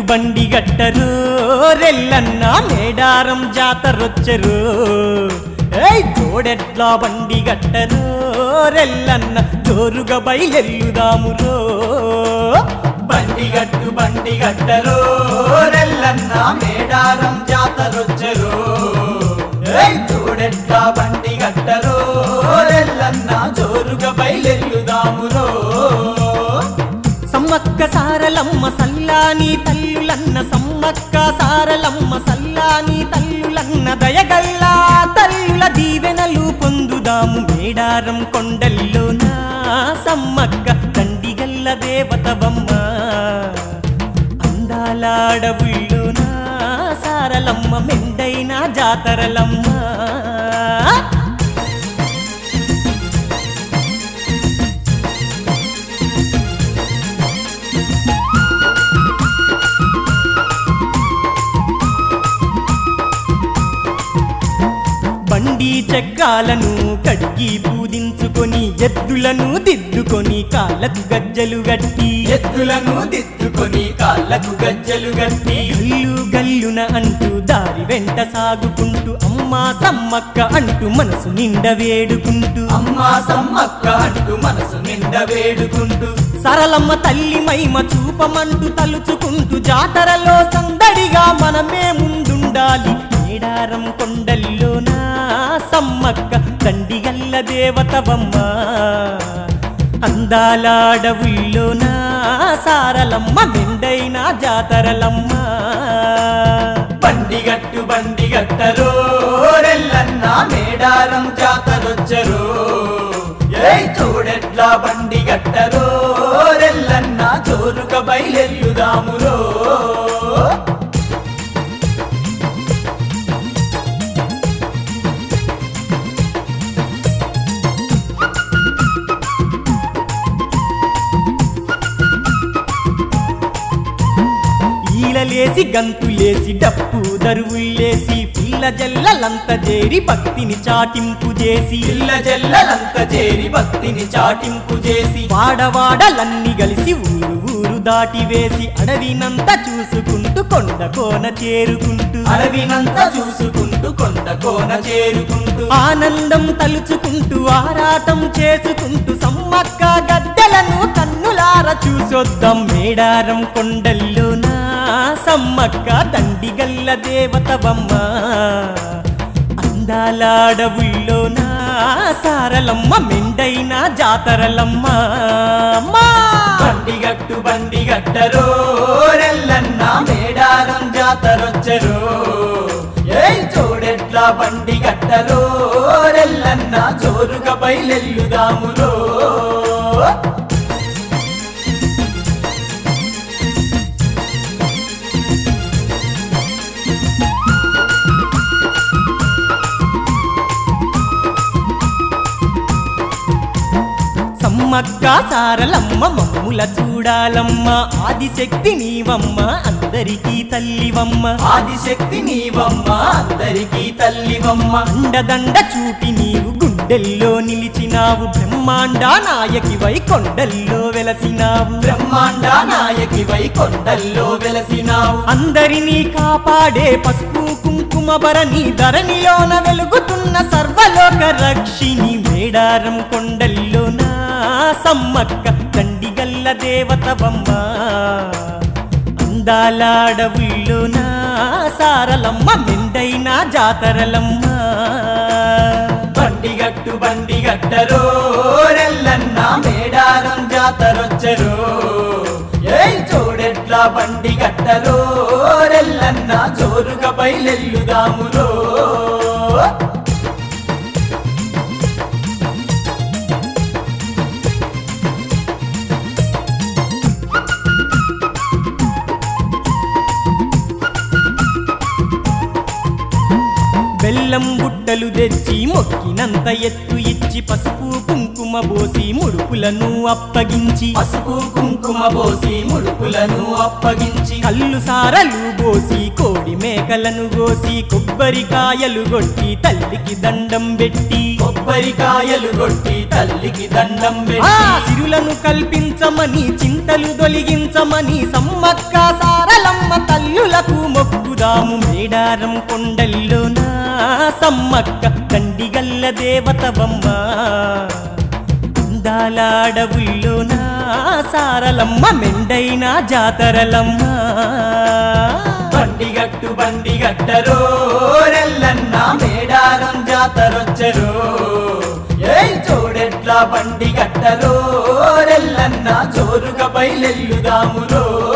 బండి గట్టరు రెల్లన్న మేడారం జాతరొచ్చరు ఏయ్ తోడెట్లా బండి గట్టరు రెల్లన్న జోరుగా బయలెల్లుదామురో బండి గట్టు బండి గట్టరు రెల్లన్న మేడారం జాతరొచ్చరు ఏయ్ చూడెట్లా బండి గట్టరు రెల్లన్న జోరుగా బయలెల్లుదామురో సమ్మక్క సారలమ్మ సల్లాని తల్లులన్న సమ్మక్క సారలమ్మ సల్లాని తల్లులన్న దయగల్లా తల్లుల దీవెనలు పొందుదాము మేడారం కొండల్లోన సమ్మక్క దండిగల్ల దేవతవమ్మ అందాల అడవుల్లోన సారలమ్మ మెండైన జాతరలమ్మ బండి చక్రాలను కడిగి పూజించుకొని ఎద్దులను దిద్దుకొని కాళ్ళకు గజ్జలు గట్టి ఎత్తులను దిద్దుకొని కాళ్ళకు గజ్జలు గట్టి గల్లు గల్లున అంటూ దారి వెంట సాగుకుంటూ అమ్మా సమ్మక్క అంటూ మనసు నిండ వేడుకుంటూ అమ్మా సమ్మక్క అంటూ మనసు నిండా వేడుకుంటూ సరళమ్మ తల్లి మహిమ చూపమంటూ తలుచుకుంటూ జాతరలో సందడిగా మనమే ముందుండాలి మేడారం కొండల్లోన సమ్మక్క దండిగల్ల దేవతవమ్మ అందాల అడవుల్లోన సారలమ్మ మెండైన జాతరలమ్మ బండి గట్టు బండి గట్టరు రెల్లన్న మేడారం జాతరొచ్చరు ఏయ్ చూడెట్లా బండి గట్టరు రెల్లన్న జోరుగా బయలెల్లుదామురో ఈలలేసి గంతులేసి డప్పు దరువుల్లేసి పిల్ల జల్లలంత చేరి భక్తిని చాటింపు చేసి పిల్ల జల్లలంత చేరి భక్తిని చాటింపు చేసి వాడవాడలన్నీ కలిసి ఊరు ఊరు దాటి వేసి అడవినంత చూసుకుంటూ కొండ కోన చేరుకుంటూ అడవినంత చూసుకుంటూ కొండ కోన చేరుకుంటూ ఆనందం తలుచుకుంటూ ఆరాటం చేసుకుంటూ సమ్మక్క గద్దెలను కన్నులార చూసొద్దాం మేడారం కొండల్లోనా సమ్మక్క దండిగల్ల దేవతవమ్మ అందాల అడవుల్లోనా సారలమ్మ మెండైన జాతరలమ్మ అమ్మా బండి గట్టు బండి గట్టరు రెల్లన్న మేడారం జాతరొచ్చరు ఏయ్ చూడెట్లా బండి గట్టరు రెల్లన్న జోరుగా బయలెల్లుదామురో సమ్మక్క సారలమ్మ మమ్ముల చూడాలమ్మ ఆదిశక్తి నీవమ్మ అందరికీ తల్లివమ్మ ఆదిశక్తి నీవమ్మ అందరికీ తల్లివమ్మ అండదండ చూపి నీవు గుండెల్లో నిలిచినావు బ్రహ్మాండ నాయకివై కొండల్లో వెలసినావు బ్రహ్మాండ నాయకి వై కొండల్లో వెలసినావు అందరినీ కాపాడే పసుపు కుంకుమ భరణి ధరణిలోన వెలుగుతున్న సర్వలోక రక్షిణి మేడారం కొండల్లోన సమ్మక్క దండిగల్ల దేవతవమ్మ అందాల అడవుల్లోన సారలమ్మ మెండైన జాతరలమ్మ బండి గట్టు బండి గట్టరు రెల్లన్న మేడారం జాతరొచ్చరు ఏయ్ చూడెట్లా బండి గట్టరు రెల్లన్న జోరుగా బయలెల్లుదామురో బెల్లం బుట్టలు తెచ్చి మొక్కినంత ఎత్తు ఇచ్చి పసుపు కుంకుమ పోసి ముడుపులను అప్పగించి పసుపు కుంకుమ పోసి ముడుపులను అప్పగించి కళ్ళు సారలు పోసి కోడి మేకలను కోసి కొబ్బరికాయలు కొట్టి తల్లికి దండం పెట్టి కొబ్బరికాయలు కొట్టి తల్లికి దండం ఆ పెట్టి సిరులను కల్పించమని చింతలు తొలగించమని సమ్మక్క సారలమ్మ తల్లులకు మొక్కుదాము మేడారం కొండల్లోన సమ్మక్క దండిగల్ల దేవతవమ్మ అందాల అడవుల్లోన సారలమ్మ మెండైన జాతరలమ్మ బండిగట్టు బండిగట్టరో రెల్లన్న మేడారం జాతరొచ్చరో ఏయ్ చూడెట్లా బండిగట్టరో రెల్లన్న జోరుగా బయలెల్లుదామురో